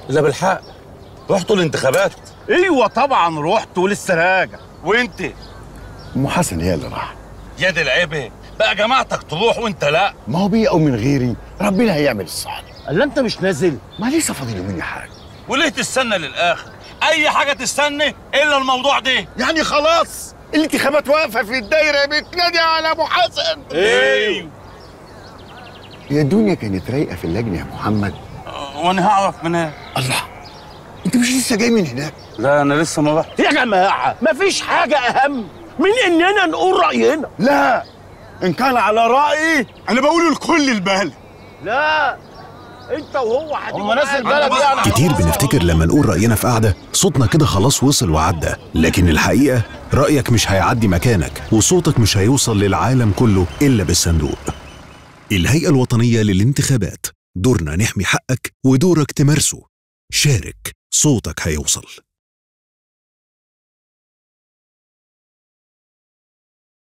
لا بالحق رحتوا الانتخابات ايوه طبعا رحت ولسه راجع وانت ام حسن هي اللي راح يا دي العيبه بقى جماعتك تروح وانت لا ما هو بيه او من غيري ربنا هيعمل الصالح الا انت مش نازل ما لسه فاضل مني حاجه وليه تستنى للاخر اي حاجه تستنى الا الموضوع ده يعني خلاص الانتخابات واقفه في الدايره بتنادي على ابو حسن ايوه هي الدنيا كانت رايقه في اللجنه يا محمد وانا هعرف منين الله انت مش لسه جاي من هناك لا انا لسه ما رحت يا جماعه مفيش حاجه اهم من اننا نقول راينا لا ان كان على رايي انا بقول لكل البلد لا انت وهو هم ناس البلد يعني كتير بنفتكر لما نقول رأينا في قعدة صوتنا كده خلاص وصل وعدى لكن الحقيقة رأيك مش هيعدي مكانك وصوتك مش هيوصل للعالم كله إلا بالصندوق الهيئة الوطنية للانتخابات دورنا نحمي حقك ودورك تمارسه شارك صوتك هيوصل